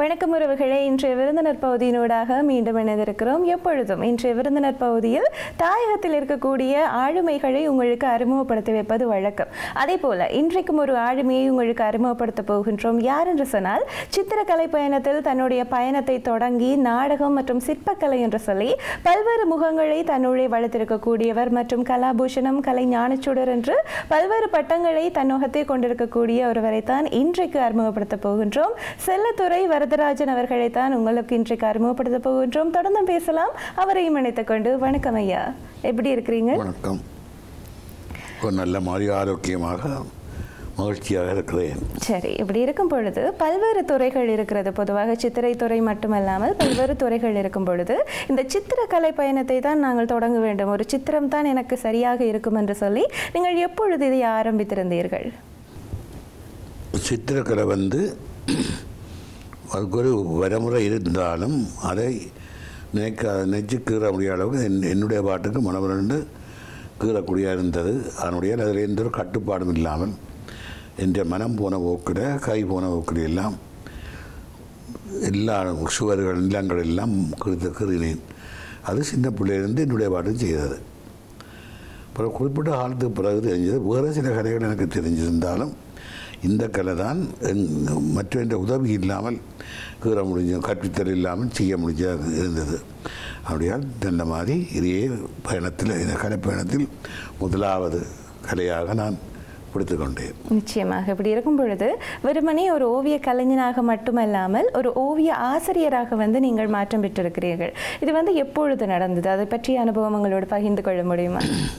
வணக்கம் உறவுகளே இன்றைய விருந்தினர் பகுதியினூடாக மீண்டும் இணைந்திருக்கிறோம் எப்பொழுதும் இன்றைய விருந்தினர் பகுதியில் தாயகத்தில் இருக்கக்கூடிய ஆளுமைகளை உங்களுக்கு அறிமுகப்படுத்தி வைப்பது வழக்கம் அதே போல இன்றைக்கும் ஒரு ஆளுமையை உங்களுக்கு அறிமுகப்படுத்த போகின்றோம் யார் என்று சொன்னால் சித்திரக்கலை பயணத்தில் தன்னுடைய பயணத்தை தொடங்கி நாடகம் மற்றும் சிற்பக்கலை என்று சொல்லி பல்வேறு முகங்களை தன்னுள்ளே வளர்த்திருக்கக்கூடியவர் மற்றும் கலாபூஷணம் கலை ஞானச்சுடர் என்று பல்வேறு பட்டங்களை தன்னோகத்தை கொண்டிருக்கக்கூடிய ஒருவரைத்தான் இன்றைக்கு அறிமுகப்படுத்த போகின்றோம் செல்லத்துறை வரதராஜன் அவர்களைத்தான் உங்களுக்கு இன்றைக்கு அறிமுகப்படுத்த போகின்றோம் தொடர்ந்து பேசலாம் அவரையும் இணைத்துக் கொண்டு வணக்கம் ஐயா எப்படி இருக்கிறீங்க வணக்கம் ஒரு நல்ல மாதிரி ஆரோக்கியமாக மகிழ்ச்சியாக இருக்கிறேன் சரி இப்படி இருக்கும் பொழுது பல்வேறு துறைகள் இருக்கிறது பொதுவாக சித்திரை துறை மட்டுமல்லாமல் பல்வேறு துறைகள் இருக்கும் பொழுது இந்த சித்திரக்கலை பயணத்தை தான் நாங்கள் தொடங்க வேண்டும் ஒரு சித்திரம் தான் எனக்கு சரியாக இருக்கும் என்று சொல்லி நீங்கள் எப்பொழுது இதை ஆரம்பித்திருந்தீர்கள் சித்திரக்கலை வந்து அதுக்கு ஒரு வரைமுறை இருந்தாலும் அதை நினைக்க நினைச்சு கீற முடியாத அளவுக்கு என் என்னுடைய பாட்டுக்கு மனமிரண்டு கீறக்கூடிய இருந்தது அதனுடைய அதில் எந்த ஒரு கட்டுப்பாடும் இல்லாமல் என்ற மனம் போன போக்கில் கை போன போக்கில் எல்லாம் எல்லா சுவர்கள் நிலங்கள் எல்லாம் கீழ்த்து கீறினேன் அது சின்ன பிள்ளையிலிருந்து என்னுடைய பாட்டு செய்தது அப்புறம் குறிப்பிட்ட காலத்துக்கு பிறகு தெரிஞ்சது வேறு சில கலைகள் எனக்கு தெரிஞ்சிருந்தாலும் இந்த கலை தான் மற்ற உதவி இல்லாமல் கீற முடிஞ்ச கற்பித்தல் இல்லாமல் செய்ய முடிஞ்ச இருந்தது அப்படியால் இந்த மாதிரி இதையே பயணத்தில் இந்த கலை பயணத்தில் முதலாவது கலையாக நான் பிடித்து கொண்டேன் நிச்சயமாக இப்படி இருக்கும் பொழுது வெறுமனே ஒரு ஓவிய கலைஞனாக மட்டுமல்லாமல் ஒரு ஓவிய ஆசிரியராக வந்து நீங்கள் மாற்றம் பெற்றிருக்கிறீர்கள் இது வந்து எப்பொழுது நடந்தது அதை பற்றிய அனுபவம் உங்களோடு பகிர்ந்து கொள்ள முடியுமா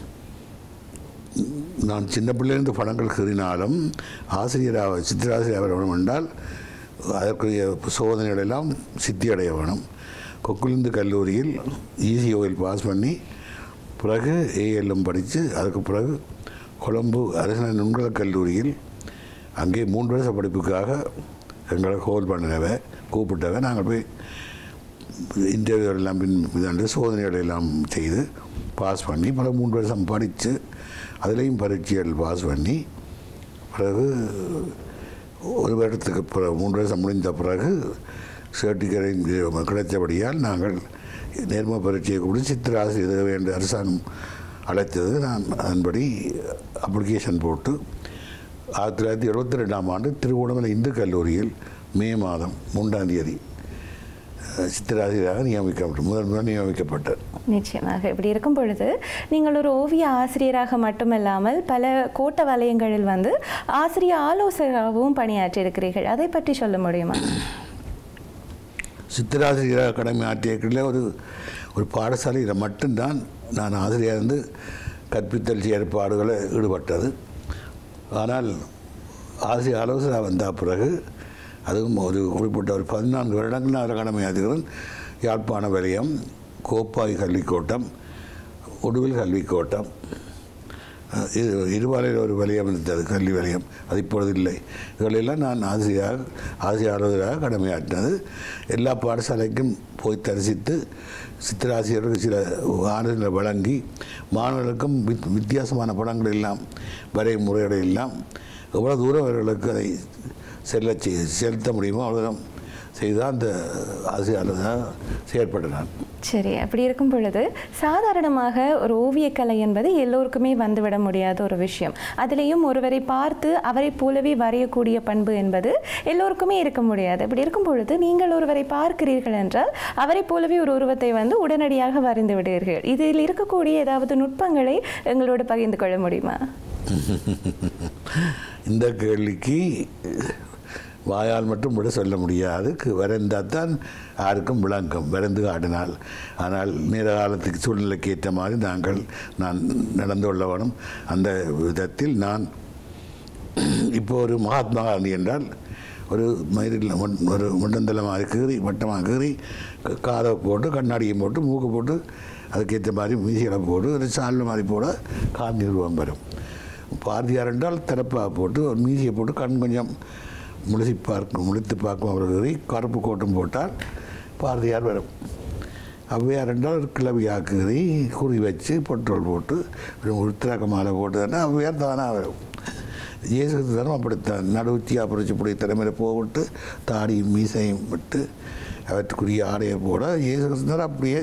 நான் சின்ன பிள்ளையிலிருந்து படங்கள் கீறினாலும் ஆசிரியராக சித்திராசிரியர் வேணும் என்றால் அதற்குரிய சோதனைகள் எல்லாம் சித்தி அடைய வேணும் கொக்குலிந்து கல்லூரியில் இசிஓவில் பாஸ் பண்ணி பிறகு ஏஎல்எம் படித்து அதுக்கு பிறகு கொழம்பு அரசு நுண்கல கல்லூரியில் அங்கே மூன்று வருஷ படிப்புக்காக எங்களை ஹோல் பண்ணினவ கூப்பிட்டவ நாங்கள் போய் இன்டர்வியூ எல்லாம் பின் இதாண்டு சோதனைகள் எல்லாம் செய்து பாஸ் பண்ணி பிறகு மூன்று வருஷம் படித்து அதுலேயும் பரீட்சைகள் பாஸ் பண்ணி பிறகு ஒரு வருடத்துக்கு பிறகு மூன்று வருஷம் முடிந்த பிறகு சர்டிஃபிகேட் கிடைத்தபடியால் நாங்கள் நேர்ம பரீட்சையை கூட சித்திராசிரியர் என்ற அரசாங்கம் அழைத்தது நான் அதன்படி அப்ளிகேஷன் போட்டு ஆயிரத்தி தொள்ளாயிரத்தி எழுபத்தி ரெண்டாம் ஆண்டு திருவோணமலை இந்து கல்லூரியில் மே மாதம் மூன்றாம் தேதி சித்திராசிரியராக நியமிக்கப்பட்டு முதல் முதல் நியமிக்கப்பட்டார் நிச்சயமாக இப்படி இருக்கும் பொழுது நீங்கள் ஒரு ஓவிய ஆசிரியராக மட்டுமல்லாமல் பல கோட்ட வலயங்களில் வந்து ஆசிரிய ஆலோசகராகவும் பணியாற்றியிருக்கிறீர்கள் அதை பற்றி சொல்ல முடியுமா சித்திராசிரியர் அகாடமி ஆற்றியக்கில் ஒரு ஒரு பாடசாலையில் மட்டும்தான் நான் ஆசிரியர் இருந்து கற்பித்தல் செயற்பாடுகளை ஈடுபட்டது ஆனால் ஆசிரியர் ஆலோசனை வந்த பிறகு அதுவும் ஒரு குறிப்பிட்ட ஒரு பதினான்கு வருடங்கள் நான் அகாடமி ஆற்றுகிறேன் யாழ்ப்பாண வலயம் கோப்பாய் கல்விக்கோட்டம் ஒடுவில் கல்விக்கோட்டம் இது இருபாலையில் ஒரு வலயம் இருந்தது கல்வி வலயம் அது இப்பொழுது இல்லை இதுகளெல்லாம் நான் ஆசிரியர் ஆசிரியர் ஆலோசகராக கடமையாற்றினது எல்லா பாடசாலைக்கும் போய் தரிசித்து சித்திராசிரியர்களுக்கு சில ஆலோசனை வழங்கி மாணவர்களுக்கும் வித் வித்தியாசமான படங்கள் எல்லாம் வரை முறைகளை எல்லாம் எவ்வளோ தூரம் அவர்களுக்கு அதை செல்ல செலுத்த முடியுமோ அவ்வளோ செய்தால் அந்த ஆசிரியர் செயற்பட்ட நான் சரி அப்படி இருக்கும் பொழுது சாதாரணமாக ஒரு ஓவியக்கலை என்பது எல்லோருக்குமே வந்துவிட முடியாத ஒரு விஷயம் அதிலேயும் ஒருவரை பார்த்து அவரை போலவே வரையக்கூடிய பண்பு என்பது எல்லோருக்குமே இருக்க முடியாது அப்படி இருக்கும் பொழுது நீங்கள் ஒருவரை பார்க்கிறீர்கள் என்றால் அவரை போலவே ஒரு உருவத்தை வந்து உடனடியாக வரைந்து விடுவீர்கள் இதில் இருக்கக்கூடிய ஏதாவது நுட்பங்களை எங்களோடு பகிர்ந்து கொள்ள முடியுமா இந்த கேள்விக்கு வாயால் மட்டும் விட சொல்ல முடியாது வரைந்தால் தான் யாருக்கும் விளங்கும் வரைந்து காட்டினால் ஆனால் நேர காலத்துக்கு சூழ்நிலைக்கு ஏற்ற மாதிரி நாங்கள் நான் நடந்து கொள்ள வேணும் அந்த விதத்தில் நான் இப்போ ஒரு மகாத்மா காந்தி என்றால் ஒரு மயிரில் ஒரு முண்டந்தலை மாதிரி கீறி வட்டமாக கீறி காதை போட்டு கண்ணாடியை போட்டு மூக்கு போட்டு அதுக்கேற்ற மாதிரி மீசிகளை போட்டு ஒரு சால்வை மாதிரி போட காந்தி உருவம் வரும் பாரதியார் என்றால் திறப்பாக போட்டு ஒரு மீசியை போட்டு கண் கொஞ்சம் முழிசி பார்க்கும் முழித்து பார்க்கும் அவர்கள் கருப்பு கோட்டும் போட்டால் பாரதியார் வரும் ஔவையார் என்றால் ஒரு கிளவி ஆக்குறி குறி வச்சு பெட்ரோல் போட்டு ஒரு உருத்திராக்க மாலை போட்டுதுன்னா ஔவையார் தானாக வரும் இயேசு கிறிஸ்துவனும் அப்படித்தான் நடுவுச்சியா புரிச்சு இப்படி தலைமையில் போவிட்டு தாடியும் மீசையும் விட்டு அவற்றுக்குரிய ஆடையை போட இயேசு கிறிஸ்துவர் அப்படியே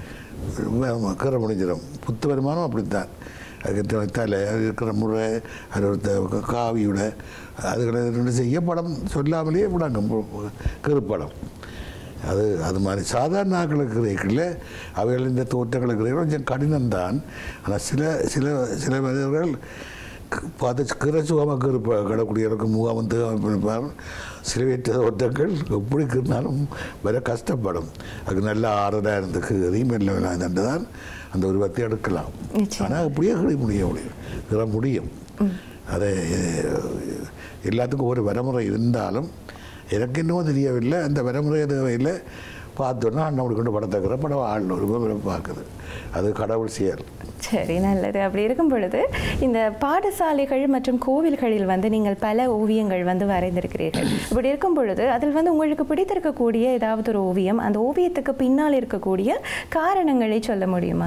கீற முடிஞ்சிடும் புத்து வருமானம் அப்படித்தான் அதுக்கு தலை அது இருக்கிற முறை அது ஒரு த- காவியோட அதுகளை ரெண்டு செய்ய படம் சொல்லாமலேயே படம் கருப்படம் அது அது மாதிரி சாதாரண ஆக்களுக்கு இருக்கிற அவைகள் இந்த தோற்றங்களுக்கு இருக்கிற கொஞ்சம் கடினம்தான் ஆனால் சில சில சில மனிதர்கள் க- பார்த்து கிரச்சுவமாக கருப்ப கிடக்கூடியவருக்கு முகம் வந்து இருப்பார் சிலுவையற்ற தோற்றங்கள் எப்படி இருந்தாலும் வர கஷ்டப்படும் அதுக்கு நல்ல ஆறுதலாக இருந்து கீறி மெல்ல விளையாண்டு தான் அந்த உருவத்தை எடுக்கலாம் நிச்சயம். ஆனால் அப்படியே கிட முடிய முடியும் கிட முடியும் அதை அஹ், எல்லாத்துக்கும் ஒரு வரைமுறை இருந்தாலும் எனக்கு இன்னும் தெரியவில்லை அந்த வரைமுறை தேவையில்லை பார்த்தோன்னா அண்ணன் கொண்டு படத்தக்கிற படம் ஆள் ஒரு பேர் பார்க்குது அது கடவுள் செயல் சரி நல்லது அப்படி இருக்கும் பொழுது இந்த பாடசாலைகள் மற்றும் கோவில்களில் வந்து நீங்கள் பல ஓவியங்கள் வந்து வரைந்திருக்கிறீர்கள் இப்படி இருக்கும் பொழுது அதில் வந்து உங்களுக்கு பிடித்திருக்கக்கூடிய ஏதாவது ஒரு ஓவியம் அந்த ஓவியத்துக்கு பின்னால் இருக்கக்கூடிய காரணங்களை சொல்ல முடியுமா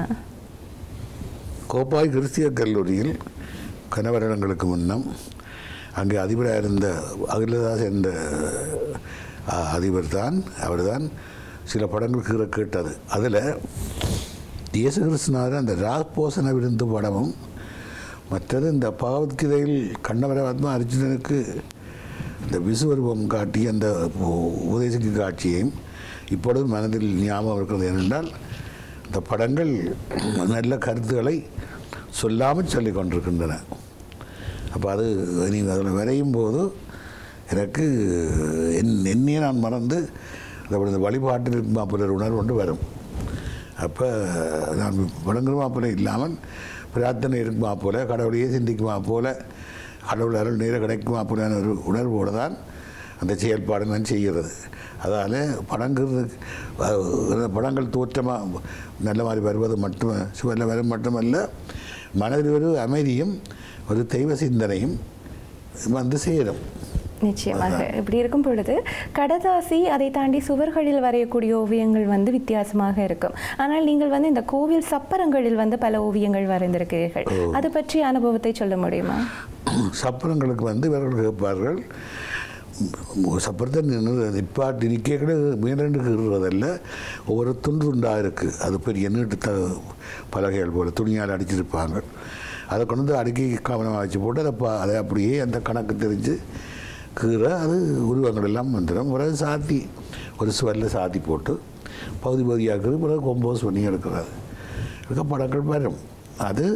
கோப்பாய் கிறிஸ்திய கல்லூரியில் கனவரணங்களுக்கு முன்னம் அங்கே அதிபராக இருந்த அகிலதாஸ் என்ற அஹ், அதிபர் தான் அவர்தான் சில படங்கள் கீற கேட்டது அதில் இயேசு கிருஷ்ணார் அந்த ராஜ்போசன விருந்து படமும் மற்றது இந்த பகவத்கீதையில் கண்ணவரவாத்மா அர்ஜுனனுக்கு இந்த விசுவரூபம் காட்டி அந்த உ- உபதேசிக்கு காட்சியையும் இப்பொழுது மனதில் ஞாபகம் இருக்கிறது ஏனென்றால் இந்த படங்கள் நல்ல கருத்துக்களை சொல்லாமல் சொல்லிக் கொண்டிருக்கின்றன அப்போ அது நீ அதில் வரையும் போது எனக்கு என் என்னையே நான் மறந்து அந்த இந்த வழிபாட்டில் மாப்பிள்ளர் உணர்வு ஒன்று வரும் அப்போ நான் வணங்குமா போல இல்லாமல் பிரார்த்தனை இருக்குமா போல கடவுளையே சிந்திக்குமா போல கடவுள் அருள் நேரம் கிடைக்குமா போலான ஒரு உணர்வோடு தான் அந்த செயல்பாடு நான் செய்கிறது அதால் படங்கிறது அஹ், படங்கள் தோற்றமாக நல்ல மாதிரி வருவது மட்டும் சுவரில் வரும் மட்டுமல்ல மனதில் ஒரு அமைதியும் ஒரு தெய்வ சிந்தனையும் வந்து சேரும் நிச்சயமாக இப்படி இருக்கும் பொழுது கடதாசி அதை தாண்டி சுவர்களில் வரையக்கூடிய ஓவியங்கள் வந்து வித்தியாசமாக இருக்கும் ஆனால் நீங்கள் வந்து இந்த கோவில் சப்பரங்களில் வந்து பல ஓவியங்கள் வரைந்திருக்கிறீர்கள் அது பற்றிய அனுபவத்தை சொல்ல முடியுமா சப்பரங்களுக்கு வந்து இவர்கள் கேட்பார்கள் உம், சப்பரத்தை நின்று நிப்பாட்டி நிற்க மீனண்டுக்கு இருக்கிறதல்ல ஒவ்வொரு துண்டு துண்டாக இருக்குது அது பெரிய நீட்டு த பலகைகள் போல் துணியால் அடிச்சிருப்பாங்க அதை கொண்டு வந்து அடுக்கி கவனமாக வச்சு போட்டு அதை பா அதை அப்படியே அந்த கணக்கு தெரிஞ்சு கீரை அது உருவங்கள் எல்லாம் வந்துடும் பிறகு சாத்தி ஒரு சுவரில் சாத்தி போட்டு பகுதி பகுதியாக்குறது பிறகு கொம்போஸ் பண்ணி எடுக்கிறது இருக்க படங்கள் வரும் அது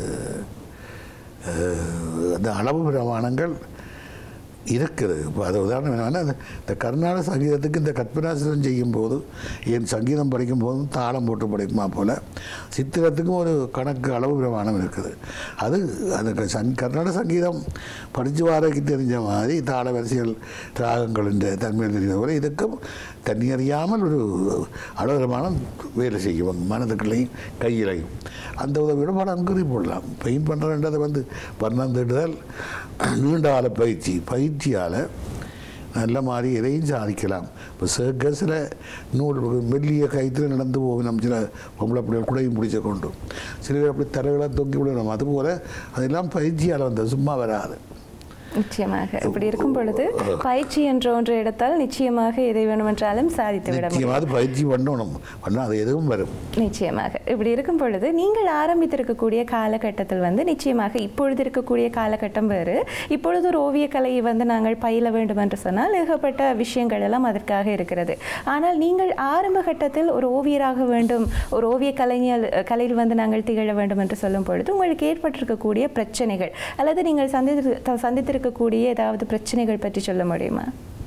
அஹ், அந்த அளவு பிரமாணங்கள் இருக்குது இப்போ அது உதாரணம் என்னன்னா இந்த- இந்த கர்நாடக சங்கீதத்துக்கு இந்த கற்பனாசிரம் செய்யும்போது என் சங்கீதம் படிக்கும் போதும் தாளம் போட்டு படிக்குமா போல் சித்திரத்துக்கும் ஒரு கணக்கு அளவு பிரமாணம் இருக்குது அது அந்த க- சங் கர்நாடக சங்கீதம் படித்து வாரக்கு தெரிஞ்ச மாதிரி தாள வரிசைகள் ராகங்கள் என்ற தன்மையில் தெரிஞ்ச போல இதுக்கும் தன்னியறியாமல் ஒரு அளவு பிரமாணம் வேலை செய்யும் மனதுக்குள்ளேயும் கையிலையும் அந்த உதவியோட படம் குறி போடலாம் பெயிண்ட் பண்ணுறன்றதை வந்து வர்ணம் திட்டுதல் நீண்ட கால பயிற்சி பயிற்சியால் நல்ல மாதிரி எதையும் சாதிக்கலாம் இப்போ சர்க்கஸில் நூல் மெல்லிய கயிற்றுல நடந்து போகும் நம்ம சில பொம்பளை பிள்ளைகள் குடையும் பிடிச்ச கொண்டு சில பேர் அப்படி தலைகளாக தொங்கி விடணும் அதுபோல் அதெல்லாம் பயிற்சியால் வந்தது சும்மா வராது நிச்சயமாக இப்படி இருக்கும் பொழுது பயிற்சி என்ற ஒன்று எடுத்தால் நிச்சயமாக எதை வேண்டுமென்றாலும் சாதித்து விட முடியும் நிச்சயமாக பயிற்சி பண்ணணும் பண்ணால் அது எதுவும் வரும் நிச்சயமாக இப்படி இருக்கும் பொழுது நீங்கள் ஆரம்பித்திருக்கக்கூடிய காலகட்டத்தில் வந்து நிச்சயமாக இப்பொழுது இருக்கக்கூடிய காலகட்டம் வேறு இப்பொழுது ஒரு ஓவியக்கலையை வந்து நாங்கள் பயில வேண்டும் என்று சொன்னால் ஏகப்பட்ட விஷயங்கள் எல்லாம் அதற்காக இருக்கிறது ஆனால் நீங்கள் ஆரம்ப கட்டத்தில் ஒரு ஓவியராக வேண்டும் ஒரு ஓவிய கலைஞர் கலையில் வந்து நாங்கள் திகழ வேண்டும் என்று சொல்லும் பொழுது உங்களுக்கு ஏற்பட்டிருக்கக்கூடிய பிரச்சனைகள் அல்லது நீங்கள் சந்தித்து சந்தித்திருக்கக்கூடிய ஏதாவது பிரச்சனைகள் பற்றி சொல்ல முடியுமா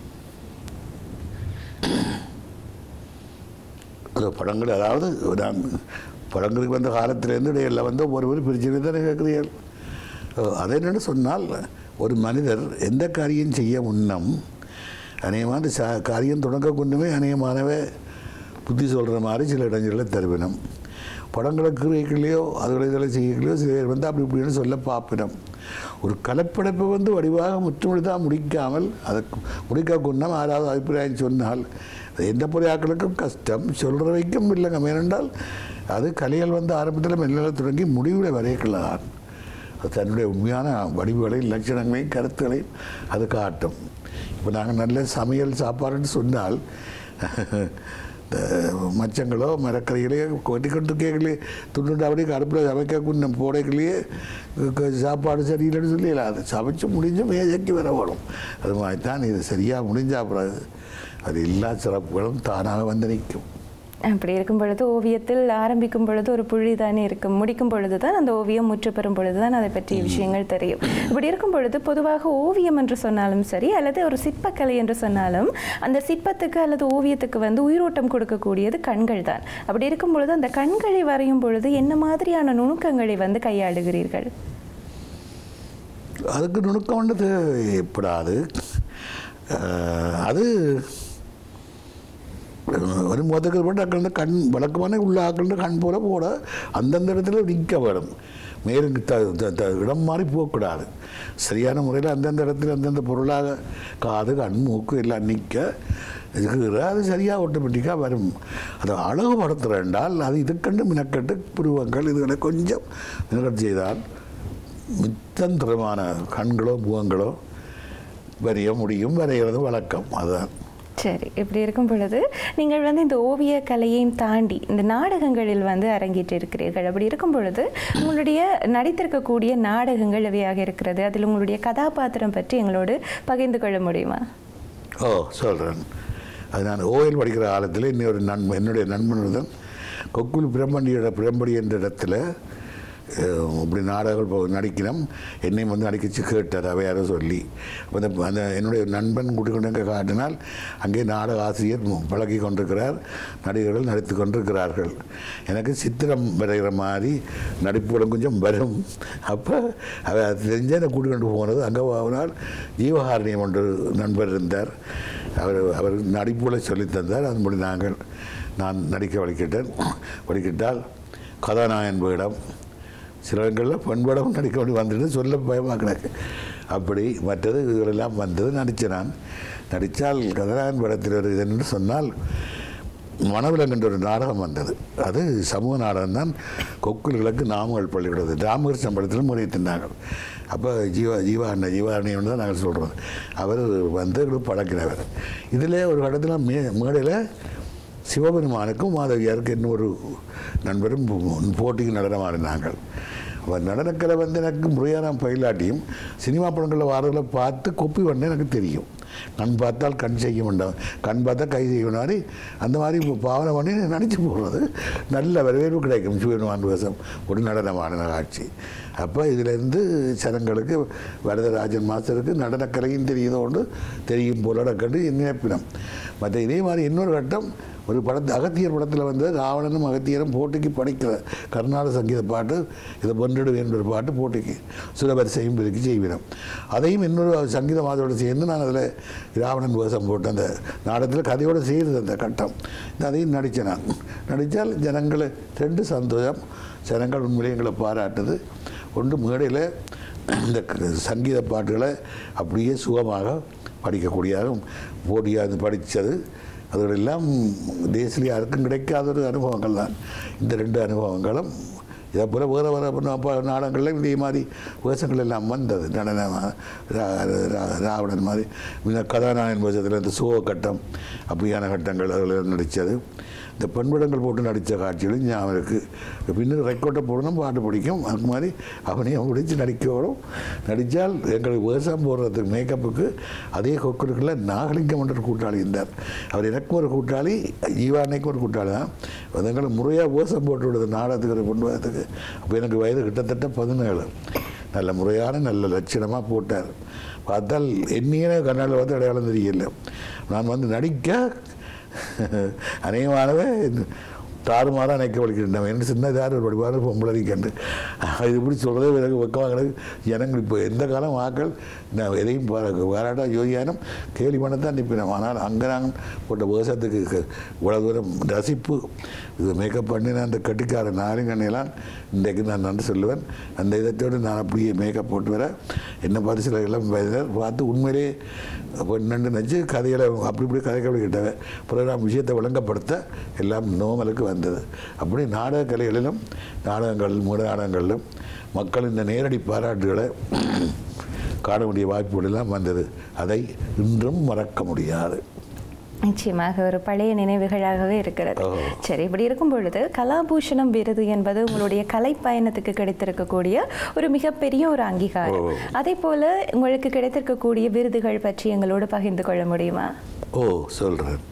அது படங்கள் அதாவது நான் படங்களுக்கு வந்த காலத்திலேருந்து இடையில வந்து ஒருவர் பிரிச்சு தானே கேட்குறீர்கள் அஹ் அது என்னென்னு சொன்னால் ஒரு மனிதர் எந்த காரியம் செய்ய முன்னம் அநேகமான சா காரியம் தொடங்க கொண்டுமே அநேகமானவே புத்தி சொல்கிற மாதிரி சில இடைஞ்சல்களை தருவினம் படங்களை கிரியக்கலையோ அதுகளை இதில் செய்யலையோ சில பேர் வந்து அப்படி இப்படின்னு சொல்ல பார்ப்பினம் ஒரு கலைப்படைப்பை வந்து வடிவாக முற்றுமுடிதான் முடிக்காமல் அதை முடிக்க கொண்டால் ஆறாவது அபிப்பிராயம் சொன்னால் அது எந்த பொறியாக்களுக்கும் கஷ்டம் சொல்கிற வைக்கும் இல்லைங்க ஏனென்றால் அது கலைகள் வந்து ஆரம்பத்தில் மெல்ல தொடங்கி முடிவில் வரைக்கலாம் அது தன்னுடைய உண்மையான வடிவுகளையும் லட்சணங்களையும் கருத்துக்களையும் அது காட்டும் இப்போ நாங்கள் நல்ல சமையல் சாப்பாடுன்னு சொன்னால் இந்த மச்சங்களோ மரக்கறிகளையோ கொட்டிக்கொண்டு கேட்கலையே துண்டு அப்படியே அடுப்பில் சமைக்க கொஞ்சம் போடைகளையே சாப்பாடு சரியில்லைன்னு சொல்லி அது சமைச்சு முடிஞ்ச மேஜைக்கு வர வரும் அது மாதிரி தான் இது சரியாக முடிஞ்சா அப்புறம் அது எல்லா சிறப்புகளும் தானாக வந்து நிற்கும் அப்படி இருக்கும் பொழுது ஓவியத்தில் ஆரம்பிக்கும் பொழுது ஒரு புள்ளி தானே இருக்கும் முடிக்கும் பொழுது தான் அந்த ஓவியம் முற்று பெறும் பொழுது தான் அதை பற்றிய விஷயங்கள் தெரியும் இப்படி இருக்கும் பொழுது பொதுவாக ஓவியம் என்று சொன்னாலும் சரி அல்லது ஒரு சிற்பக்கலை என்று சொன்னாலும் அந்த சிற்பத்துக்கு அல்லது ஓவியத்துக்கு வந்து உயிரோட்டம் கொடுக்கக்கூடியது கண்கள் தான் அப்படி இருக்கும் பொழுது அந்த கண்களை வரையும் பொழுது என்ன மாதிரியான நுணுக்கங்களை வந்து கையாளுகிறீர்கள் அதுக்கு நுணுக்கம் வந்து தேவைப்படாது அஹ், அது ஒரு முதல் போட்டு அக்கள்ந்த கண் வழக்கமான உள்ள ஆக்கள்ந்த கண் போல போட அந்தந்த இடத்துல நிற்க வேணும் மேலும் த த- த- இடம் மாறி போகக்கூடாது சரியான முறையில் அந்தந்த இடத்துல அந்தந்த பொருளாக காது கண் மூக்கு எல்லாம் நிற்க இருக்கிற அது சரியாக ஆட்டோமேட்டிக்காக வரும் அதை அழகுபடுத்துகிறேன்டால் அது இதுக்கண்டு மினக்கட்டு புருவங்கள் இதுகளை கொஞ்சம் மினக்கட்டு செய்தால் மித்தந்திரமான கண்களோ முகங்களோ வரைய முடியும் வரைகிறது வழக்கம் அதுதான் சரி இப்படி இருக்கும் பொழுது நீங்கள் வந்து இந்த ஓவிய கலையையும் தாண்டி இந்த நாடகங்களில் வந்து அரங்கேற்றி இருக்கிறீர்கள் அப்படி இருக்கும் பொழுது உங்களுடைய நடித்திருக்கக்கூடிய நாடகங்கள் எவையாக இருக்கிறது அதில் உங்களுடைய கதாபாத்திரம் பற்றி எங்களோடு பகிர்ந்து கொள்ள முடியுமா ஓ சொல்கிறேன் அது நான் ஓயில் படிக்கிற காலத்தில் இன்னொரு நண்பன் என்னுடைய நண்பனுடன் கொக்குள் பிரம்மண்டியோட பிரம்படி என்ற இடத்துல அஹ், இப்படி நாடகங்கள் போ- நடிக்கணும் என்னையும் வந்து நடிக்கச்சு கேட்டார் அவையாரோ சொல்லி அந்த அந்த என்னுடைய நண்பன் கூட்டிக்கொண்டு காட்டினால் அங்கே நாடக ஆசிரியர் மு- பழகி கொண்டிருக்கிறார் நடிகர்கள் நடித்து கொண்டிருக்கிறார்கள் எனக்கு சித்திரம் வரைகிற மாதிரி நடிப்புகளும் கொஞ்சம் வரும் அப்போ அவ அது தெரிஞ்ச என்னை கூட்டிக்கொண்டு போனது அங்கே போனால் ஜீவகாரணியம் ஒன்று நண்பர் இருந்தார் அவர் அவர் நடிப்புகளை சொல்லித் தந்தார் அதன்படி நாங்கள் நான் நடிக்க வலிக்கிட்டேன் வலிக்கிட்டால் கதாநாயகன் வேடம் சில இடங்களில் பெண்படம் நடிக்க வேண்டி வந்துட்டு சொல்ல பயமாக கிடக்கு அப்படி மற்றது இதுகளெல்லாம் வந்தது நடித்தேன் நான் நடித்தால் கதாநாயகன் படத்தில் ஒரு இதுன்னு சொன்னால் மனவிலங்குன்ற ஒரு நாடகம் வந்தது அது சமூக நாடகம் தான் கொக்குல்களுக்கு நாமங்கள் பள்ளிக்கூடது ராமகிருஷ்ணன் படத்தில் முறை தின்னார்கள் அப்போ ஜீவா ஜீவா அண்ணன் ஜீவா அண்ணன் தான் நாங்கள் சொல்கிறோம் அவர் வந்து எங்களுக்கு பழக்கினவர் இதில் ஒரு இடத்துல மே மேடையில் சிவபெருமானுக்கும் மாதவியாருக்கு இன்னொரு நண்பரும் போட்டிக்கு நடனமாடினாங்கள் அவர் நடனக்கலை வந்து எனக்கு முறையான பயிலாட்டியும் சினிமா படங்களில் வாரங்களை பார்த்து கொப்பி பண்ண எனக்கு தெரியும் கண் பார்த்தால் கண் செய்ய வேண்டாம் கண் பார்த்தா கை செய்ய மாதிரி அந்த மாதிரி இப்போ பாவனை பண்ணி நடிச்சு போடுறது நல்ல வரவேற்பு கிடைக்கும் சிவபெருமான் வேஷம் ஒரு நடனமான காட்சி அப்போ இதிலேருந்து ஜனங்களுக்கு வரதராஜன் மாஸ்டருக்கு நடனக்கலையும் தெரியுதோண்டு தெரியும் போல கண்டு நினைப்பினம் மற்ற இதே மாதிரி இன்னொரு கட்டம் ஒரு படத்து அகத்தியர் படத்தில் வந்து ராவணனும் அகத்தியரும் போட்டிக்கு படிக்கிற கர்நாடக சங்கீத பாட்டு இதை பொன்னிடு என்ற ஒரு பாட்டு போட்டிக்கு சுரவரிசையும் பெருக்கி செய்வினோம் அதையும் இன்னொரு சங்கீத மாதோடு சேர்ந்து நான் அதில் ராவணன் வேஷம் போட்டு அந்த நாடகத்தில் கதையோடு செய்கிறது அந்த கட்டம் இந்த அதையும் நடித்தேன் நான் நடித்தால் ஜனங்களை ரெண்டு சந்தோஷம் ஜனங்கள் உண்மையிலே எங்களை பாராட்டுது ஒன்று மேடையில் இந்த க- சங்கீத பாட்டுகளை அப்படியே சுகமாக படிக்கக்கூடியதாகவும் போட்டியாக படித்தது அதுகளெல்லாம் தேசிய யாருக்கும் கிடைக்காத ஒரு அனுபவங்கள் தான் இந்த ரெண்டு அனுபவங்களும் இதை போல வேறு வேறு நாடகங்களில் இதே மாதிரி வேஷங்கள் எல்லாம் வந்தது நடன ரா- ரா- ராவணன் மாதிரி இந்த கதாநாயகன் வேஷத்தில் இந்த சுக கட்டம் அப்படியான கட்டங்கள் அதில் நடித்தது இந்த பெண்படங்கள் போட்டு நடித்த காட்சிகளும் ஞாபகம் இருக்குது பின்னர் ரெக்கார்டை போடணும் பாட்டு பிடிக்கும் அது மாதிரி அவனையும் பிடிச்சி நடிக்கணும் நடித்தால் எங்களுக்கு வேஷம் போடுறதுக்கு மேக்கப்புக்கு அதே கொக்குருக்குள்ள நாகலிங்கம் என்ற ஒரு கூட்டாளி இருந்தார் அவர் எனக்கு ஒரு கூட்டாளி ஜீவானைக்கு ஒரு கூட்டாளி தான் எங்களுக்கு முறையாக வேஷம் போட்டு விடுது நாடகத்துக்கு ஒரு பொண்ணு வரத்துக்கு அப்போ எனக்கு வயது கிட்டத்தட்ட பதினேழு நல்ல முறையான நல்ல லட்சணமாக போட்டார் பார்த்தால் என்னையே கண்ணால் வந்து அடையாளம் தெரியல நான் வந்து நடிக்க அநேகமானவே தாறுமாறாக நினைக்க வலிக்கின்றவன் என்ன சின்ன யார் ஒரு வடிவான பொம்பளை கண்டு இது இப்படி சொல்கிறதே எனக்கு வெக்கமாக கிடக்கு ஜனங்கள் இப்போ எந்த காலம் ஆக்கள் நான் எதையும் பாரா- பாராட்டா யோகியானம் கேலி பண்ணத்தான் நிற்பினோம் ஆனால் அங்கே நாங்கள் போட்ட வேஷத்துக்கு க- இவ்வளவு தூரம் ரசிப்பு இது மேக்கப் பண்ணின அந்த கட்டிக்கார நாரிங்கண்ணையெல்லாம் இன்றைக்கு நான் நன்றி சொல்லுவேன் அந்த இதத்தோடு நான் அப்படியே மேக்கப் போட்டு வர என்ன பார்த்து சில இளம் வயதினர் பார்த்து உண்மையிலே பொண்ணு நினச்சி கதைகளை அப்படி இப்படி கதைகளை கிட்டவன் பிறகு நான் விஷயத்தை விளங்கப்படுத்த எல்லாம் நோமலுக்கு வந்தது அப்படி நாடக கலைகளிலும் நாடகங்கள் மூட நாடகங்களிலும் மக்கள் இந்த நேரடி பாராட்டுகளை காண வேண்டிய வாய்ப்புகள் எல்லாம் வந்தது அதை இன்றும் மறக்க முடியாது நிச்சயமாக ஒரு பழைய நினைவுகளாகவே இருக்கிறது ஓ. சரி இப்படி இருக்கும் பொழுது கலாபூஷணம் விருது என்பது உங்களுடைய கலை பயணத்துக்கு கிடைத்திருக்கக்கூடிய ஒரு மிகப்பெரிய ஒரு அங்கீகாரம் ஓ. அதே போல உங்களுக்கு கிடைத்திருக்கக்கூடிய விருதுகள் பற்றி எங்களோடு பகிர்ந்து கொள்ள முடியுமா ஓ சொல்கிறேன்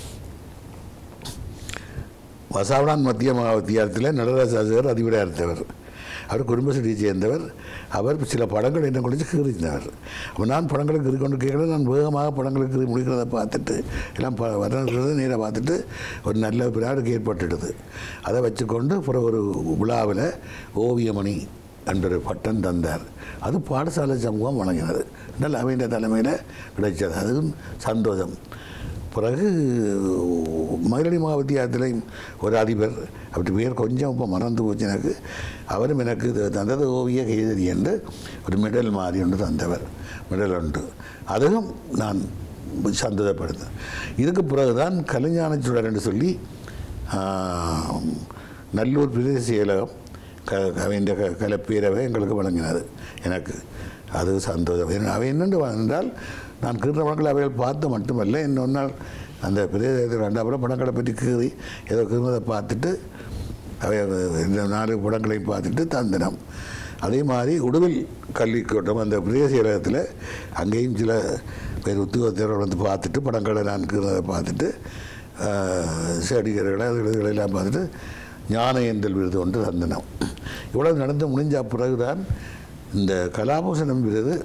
வசாவடான் மத்திய மகா வித்தியாலயத்தில் நடராஜாசகர் அதிபராக இருந்தவர் அவர் குடும்பஸ்ரீயை சேர்ந்தவர் அவர் சில படங்கள் என்ன குறித்து கீறிந்தவர் அப்போ நான் படங்களுக்கு கீறி கொண்டு கேட்கல நான் வேகமாக படங்களுக்கு கீறி முடிக்கிறத பார்த்துட்டு எல்லாம் ப வரணுங்கிறத நேராக பார்த்துட்டு ஒரு நல்ல பிராடுக்கு ஏற்பட்டுடுது அதை வச்சுக்கொண்டு அப்புறம் ஒரு விழாவில் ஓவியமணி என்ற ஒரு பட்டம் தந்தார் அது பாடசாலை சமூகம் வழங்கினது நல்ல அவையின் தலைமையில் கிடைச்சது அதுவும் சந்தோஷம் பிறகு மயிலடி மகாவித்தியாலயத்தில் ஒரு அதிபர் அப்படி பேர் கொஞ்சம் இப்போ மறந்து போச்சு எனக்கு அவரும் எனக்கு இது தந்தது ஓவிய கைதறி என்று ஒரு மெடல் மாதிரி ஒன்று தந்தவர் மெடல் உண்டு அதுவும் நான் சந்தோஷப்படுத்தேன் இதுக்கு பிறகுதான் கலைஞான சுடர் என்று சொல்லி ஆஹ், நல்லூர் பிரதேச செயலகம் க அவையின் க கலப்பேரவை எங்களுக்கு வழங்கினது எனக்கு அது சந்தோஷம் ஏன்னா அவை என்னென்று என்றால் நான் கீற படங்களை அவைகள் பார்த்து மட்டுமல்ல இன்னொரு நாள் அந்த பிரதேசத்தில் ரெண்டாவது படங்களை பற்றி கீறி ஏதோ கீறதை பார்த்துட்டு அவை இந்த நாலு படங்களை பார்த்துட்டு தந்தினம் அதே மாதிரி உடுவில் கல்விக்கூட்டம் அந்த பிரதேச செயலகத்தில் அங்கேயும் சில பேர் உத்தியோகத்தர்கள் வந்து பார்த்துட்டு படங்களை நான் கீறதை பார்த்துட்டு செடிகளை இதுகளை எல்லாம் பார்த்துட்டு ஞான ஏந்தல் விருது ஒன்று தந்தனம் இவ்வளவு நடந்து முடிஞ்ச பிறகுதான் இந்த கலாபூஷணம் விருது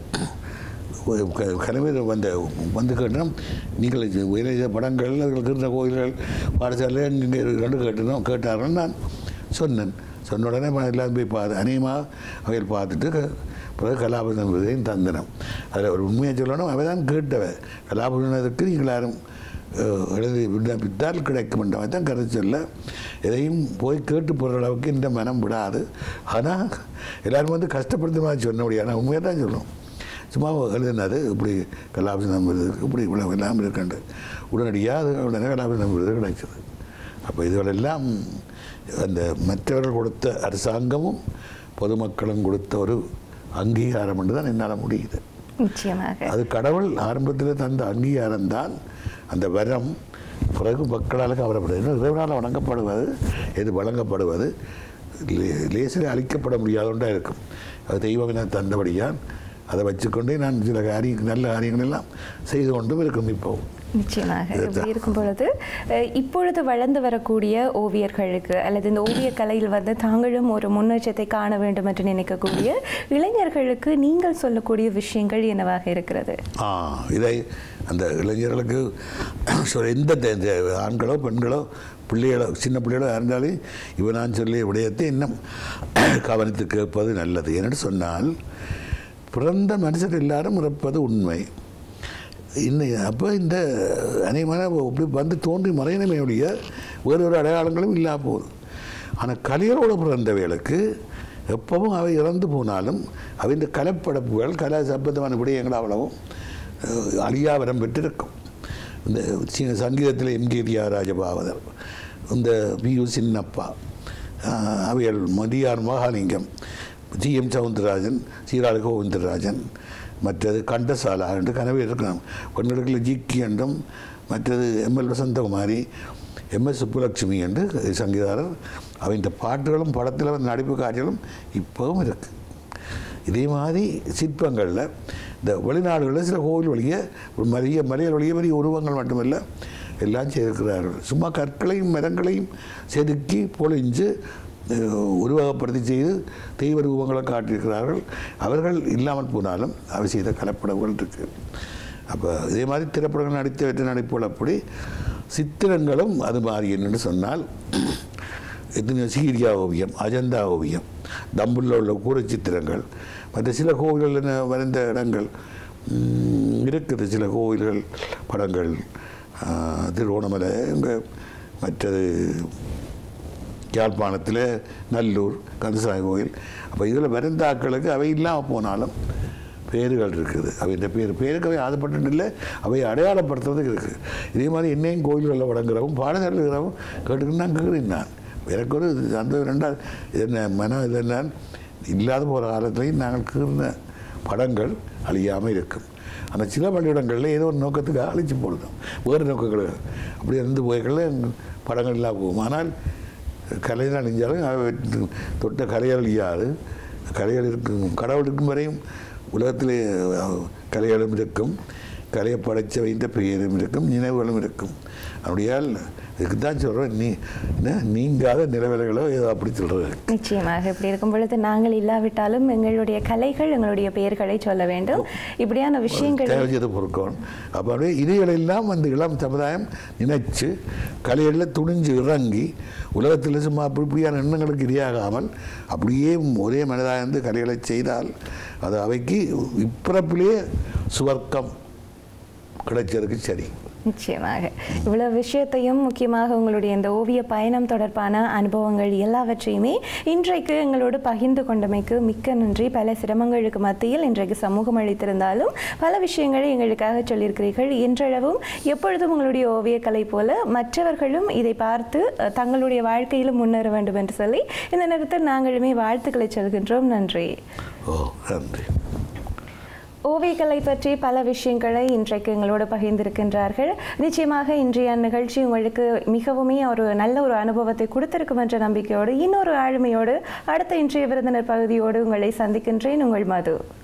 கனவே வந்த வந்து கேட்டோம் நீங்கள் இது உயர் செய்த படங்கள் அவர்கள் இருந்த கோயில்கள் பாடசாலை நீங்கள் ரெண்டு கேட்டணும் கேட்டார்கள் நான் சொன்னேன் சொன்ன உடனே நான் எல்லாம் போய் பார்த்து அநேகமாக அவைகள் பார்த்துட்டு க- பிறகு கலாபூஷணம் விருதையும் தந்தனம் அதில் ஒரு உண்மையை சொல்லணும் அவை தான் கேட்டவ கலாபூஷணத்துக்கு நீங்கள் யாரும் அஹ், எழுதி விண்ணப்பித்தால் கிடைக்கும் என்ற மாதிரி தான் கருத்து சொல்ல எதையும் போய் கேட்டு போகிற அளவுக்கு இந்த மனம் விடாது ஆனால் எல்லாரும் வந்து கஷ்டப்படுத்த மாதிரி சொன்ன முடியாது ஆனால் உண்மையாக தான் சொல்லும் சும்மா எழுதினது இப்படி கலாபசனம் விருது இருக்கு, இப்படி இவ்வளோ எல்லாம் இருக்குண்டு உடனடியாக அது உடனே கலாபசனம் விருது கிடைச்சது அப்போ இதுகளெல்லாம் அந்த மற்றவர்கள் கொடுத்த அரசாங்கமும் பொதுமக்களும் கொடுத்த ஒரு அங்கீகாரம் என்று தான் என்னால் முடியுது நிச்சயமாக அது கடவுள் ஆரம்பத்தில் தந்த அங்கீகாரம் தான் அந்த வரம் பிறகு மக்களால் கவரப்படுது இறைவனால் வணங்கப்படுவது எது வழங்கப்படுவது லே- லேசில் அழிக்கப்பட முடியாத ஒன்றாக இருக்கும் அது தெய்வம் என தந்தபடியால் அதை வச்சுக்கொண்டே நான் சில காரிய நல்ல காரியங்கள் எல்லாம் செய்து கொண்டும் இருக்கும் இப்போ நிச்சயமாக இப்படி இருக்கும் பொழுது அஹ், இப்பொழுது வளர்ந்து வரக்கூடிய ஓவியர்களுக்கு அல்லது இந்த ஓவிய கலையில் வந்து தாங்களும் ஒரு முன்னேற்றத்தை காண வேண்டும் என்று நினைக்கக்கூடிய இளைஞர்களுக்கு நீங்கள் சொல்லக்கூடிய விஷயங்கள் என்னவாக இருக்கிறது ஆ இதை அந்த இளைஞர்களுக்கு சொல்ல எந்த தே- தே- ஆண்களோ பெண்களோ பிள்ளைகளோ சின்ன பிள்ளைகளோ இருந்தாலும் இவன் நான் சொல்லிய விடயத்தை இன்னும் கவனித்து கேட்பது நல்லது என்னென்னு சொன்னால் பிறந்த மனுஷர் எல்லாரும் இறப்பது உண்மை இன்னும் அப்போ இந்த அநேகமான இப்படி வந்து தோன்றி மறையணுமே ஒழிய வேறு ஒரு அடையாளங்களும் இல்லாம போகுது ஆனால் கலையரோடு பிறந்தவைகளுக்கு எப்பவும் அவை இறந்து போனாலும் அவை இந்த கலைப்படைப்புகள் கலை சம்பந்தமான விடயங்கள் அவ்வளவும் அஹ், அழியாவரம் பெற்றிருக்கும் இந்த சி- சங்கீதத்தில் எம்கே தியாகராஜபாவதர் இந்த பி யு சின்னப்பா அஹ், அவைகள் மதியார் மகாலிங்கம் ஜி எம் சவுந்தரராஜன் சீராள கோவிந்தராஜன் மற்றது கண்டசாலா என்று கனவே இருக்கலாம் பெண்களுக்கு ஜிக்கி என்றும் மற்றது எம்எல் வசந்தகுமாரி எம்எஸ் சுப்புலட்சுமி என்று சங்கீதாரர் அவ இந்த பாட்டுகளும் படத்தில் வந்து நடிப்பு காட்சிகளும் இப்போவும் இருக்குது இதே மாதிரி சிற்பங்களில் இந்த வெளிநாடுகளில் சில கோவில் வழிய ஒரு மரிய மலையல் வழிய பெரிய உருவங்கள் மட்டுமல்ல எல்லாம் செய்திருக்கிறார்கள் சும்மா கற்களையும் மரங்களையும் செதுக்கி பொழிஞ்சு அஹ், உருவகப்படுத்தி செய்து தெய்வ ரூபங்களை காட்டியிருக்கிறார்கள் அவர்கள் இல்லாமல் போனாலும் அவை செய்த கலப்படங்கள் இருக்கு அப்போ இதே மாதிரி திரைப்படங்கள் நடித்த வெற்றி நடிப்புகள் அப்படி சித்திரங்களும் அது மாதிரி என்னன்னு சொன்னால் எத்தனையோ சீரியா ஓவியம் அஜந்தா ஓவியம் தம்புள்ள உள்ள கூரை சித்திரங்கள் மற்ற சில கோவில்கள் வரைந்த இடங்கள் ம், இருக்குது சில கோவில்கள் படங்கள் ஆ, திருவோணமலை இங்கே மற்றது யாழ்ப்பாணத்தில் நல்லூர் கந்தசாமி கோயில் அப்போ இதில் வரைந்தாக்களுக்கு அவை இல்லாமல் போனாலும் பேர்கள் இருக்குது அவை இந்த பேர் பேருக்கு அவை ஆதப்பட்டு இல்லை அவை அடையாளப்படுத்துறதுக்கு இருக்குது இதே மாதிரி என்னையும் கோயில்களில் வழங்குறவும் பாடசாலை இருக்கிறவும் கேட்டுக்கிட்டு நான் கேட்குறேன் நான் எனக்கு ஒரு அந்த ரெண்டாவது இது என்ன மனம் இது என்ன இல்லாத போகிற காலத்திலையும் நாங்கள் கீர்ந்த படங்கள் அழியாமல் இருக்கும் அந்த சில பள்ளியிடங்களில் ஏதோ ஒரு நோக்கத்துக்கு அழிச்சு போடுதோம் வேறு நோக்கங்கள் அப்படி இருந்து போய்களில் படங்கள் இல்லாமல் போகும் ஆனால் கலைகள் அழிஞ்சாலும் அவை தொட்ட கலைகள் அழியாது கலைகள் இருக்கும் கடவுள் இருக்கும் வரையும் உலகத்திலே அஹ், கலைகளும் இருக்கும் கலையை படைச்ச வைத்த பெயரும் இருக்கும் நினைவுகளும் இருக்கும் அப்படியால் இதுக்கு தான் சொல்கிறேன் நீ என்ன நீங்காத நிலவிலைகளோ ஏதோ அப்படி சொல்கிறது நிச்சயமாக இப்படி இருக்கும் பொழுது நாங்கள் இல்லாவிட்டாலும் எங்களுடைய கலைகள் எங்களுடைய பெயர்களை சொல்ல வேண்டும் இப்படியான விஷயங்கள் தேவைச்சதை பொறுக்கணும் அப்போ அப்படியே இதைகளெல்லாம் அந்த இளம் சமுதாயம் நினைச்சு கலைகளில் துணிஞ்சு இறங்கி உலகத்தில் சும்மா அப்படி இப்படியான எண்ணங்களுக்கு இரையாகாமல் அப்படியே ஒரே மனதாக இருந்து கலைகளை செய்தால் அது அவைக்கு இப்பிறப்பிலேயே சுவர்க்கம் கிடைச்சதுக்கு சரி நிச்சயமாக இவ்வளவு விஷயத்தையும் முக்கியமாக உங்களுடைய இந்த ஓவிய பயணம் தொடர்பான அனுபவங்கள் எல்லாவற்றையுமே இன்றைக்கு எங்களோடு பகிர்ந்து கொண்டமைக்கு மிக்க நன்றி பல சிரமங்களுக்கு மத்தியில் இன்றைக்கு சமூகம் அளித்திருந்தாலும் பல விஷயங்களை எங்களுக்காக சொல்லியிருக்கிறீர்கள் இன்றளவும் எப்பொழுதும் உங்களுடைய ஓவியக்கலை போல மற்றவர்களும் இதை பார்த்து அஹ், தங்களுடைய வாழ்க்கையிலும் முன்னேற வேண்டும் என்று சொல்லி இந்த நேரத்தில் நாங்களுமே வாழ்த்துக்களை சொல்கின்றோம் நன்றி ஓ நன்றி ஓவியக்கலை பற்றி பல விஷயங்களை இன்றைக்கு எங்களோடு பகிர்ந்திருக்கின்றார்கள் நிச்சயமாக இன்றைய நிகழ்ச்சி உங்களுக்கு மிகவுமே ஒரு நல்ல ஒரு அனுபவத்தை கொடுத்திருக்கும் என்ற நம்பிக்கையோடு இன்னொரு ஆளுமையோடு அடுத்த இன்றைய விருந்தினர் பகுதியோடு உங்களை சந்திக்கின்றேன் உங்கள் மது